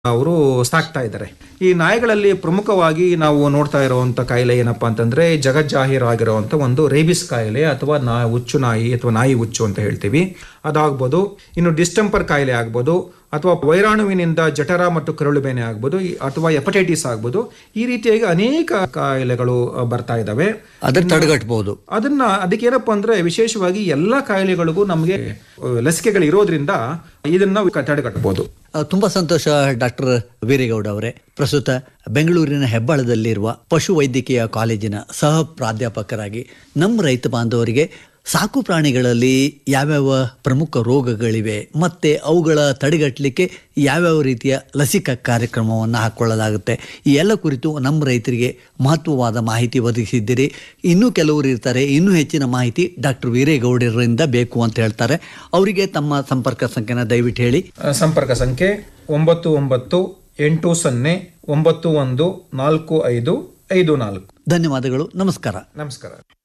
ಅವರು ಸಾಕ್ತಾ ಇದ್ದಾರೆ ಈ ನಾಯಿಗಳಲ್ಲಿ ಪ್ರಮುಖವಾಗಿ ನಾವು ನೋಡ್ತಾ ಇರುವಂತ ಕಾಯಿಲೆ ಏನಪ್ಪಾ ಅಂತಂದ್ರೆ ಜಗಜ್ಜಾಹೀರಾಗಿರುವಂತ ಒಂದು ರೇಬಿಸ್ ಕಾಯಿಲೆ ಅಥವಾ ನಾ ಹುಚ್ಚು ನಾಯಿ ಅಥವಾ ನಾಯಿ ಹುಚ್ಚು ಅಂತ ಹೇಳ್ತೀವಿ ಅದಾಗ್ಬೋದು ಇನ್ನು ಡಿಸ್ಟೆಂಪರ್ ಕಾಯಿಲೆ ಆಗ್ಬೋದು ಅಥವಾ ವೈರಾಣುವಿನಿಂದ ಜಠರ ಮತ್ತು ಕರುಳು ಬೇನೆ ಆಗ್ಬೋದು ಈ- ಅಥವಾ ಹೆಪಟೈಟಿಸ್ ಆಗ್ಬೋದು ಈ ರೀತಿಯಾಗಿ ಅನೇಕ ಕಾಯಿಲೆಗಳು ಅ, ಬರ್ತಾ ಇದ್ದಾವೆ ಅದನ್ನ ತಡೆಗಟ್ಟಬಹುದು ಅದನ್ನ ಅದಕ್ಕೆ ಏನಪ್ಪಾ ಅಂದ್ರೆ ವಿಶೇಷವಾಗಿ ಎಲ್ಲಾ ಕಾಯಿಲೆಗಳಿಗೂ ನಮಗೆ ಲಸಿಕೆಗಳು ಇರೋದ್ರಿಂದ ಇದನ್ನ ನಾವು ತಡೆಗಟ್ಟಬಹುದು ತುಂಬಾ ಸಂತೋಷ ಡಾಕ್ಟರ್ ವೀರೇಗೌಡ ಅವರೇ ಪ್ರಸ್ತುತ ಬೆಂಗಳೂರಿನ ಹೆಬ್ಬಾಳದಲ್ಲಿರುವ ಪಶು ವೈದ್ಯಕೀಯ ಕಾಲೇಜಿನ ಸಹ ಪ್ರಾಧ್ಯಾಪಕರಾಗಿ ನಮ್ಮ ರೈತ ಬಾಂಧವರಿಗೆ ಸಾಕು ಪ್ರಾಣಿಗಳಲ್ಲಿ ಯಾವ್ಯಾವ ಪ್ರಮುಖ ರೋಗಗಳಿವೆ ಮತ್ತೆ ಅವುಗಳ ತಡೆಗಟ್ಟಲಿಕ್ಕೆ ಯಾವ್ಯಾವ ರೀತಿಯ ಲಸಿಕಾ ಕಾರ್ಯಕ್ರಮವನ್ನು ಹಾಕ್ಕೊಳ್ಳಲಾಗುತ್ತೆ ಈ ಎಲ್ಲ ಕುರಿತು ನಮ್ಮ ರೈತರಿಗೆ ಮಹತ್ವವಾದ ಮಾಹಿತಿ ಒದಗಿಸಿದ್ದೀರಿ ಇನ್ನೂ ಕೆಲವರು ಇರ್ತಾರೆ ಇನ್ನೂ ಹೆಚ್ಚಿನ ಮಾಹಿತಿ ಡಾಕ್ಟರ್ ವೀರೇಗೌಡರಿಂದ ಬೇಕು ಅಂತ ಹೇಳ್ತಾರೆ ಅವರಿಗೆ ತಮ್ಮ ಸಂಪರ್ಕ ಸಂಖ್ಯೆನ ದಯವಿಟ್ಟು ಹೇಳಿ ಸಂಪರ್ಕ ಸಂಖ್ಯೆ ಒಂಬತ್ತು ಒಂಬತ್ತು ಎಂಟು ಸೊನ್ನೆ ಒಂಬತ್ತು ಒಂದು ನಾಲ್ಕು ಐದು ಐದು ನಾಲ್ಕು ಧನ್ಯವಾದಗಳು ನಮಸ್ಕಾರ ನಮಸ್ಕಾರ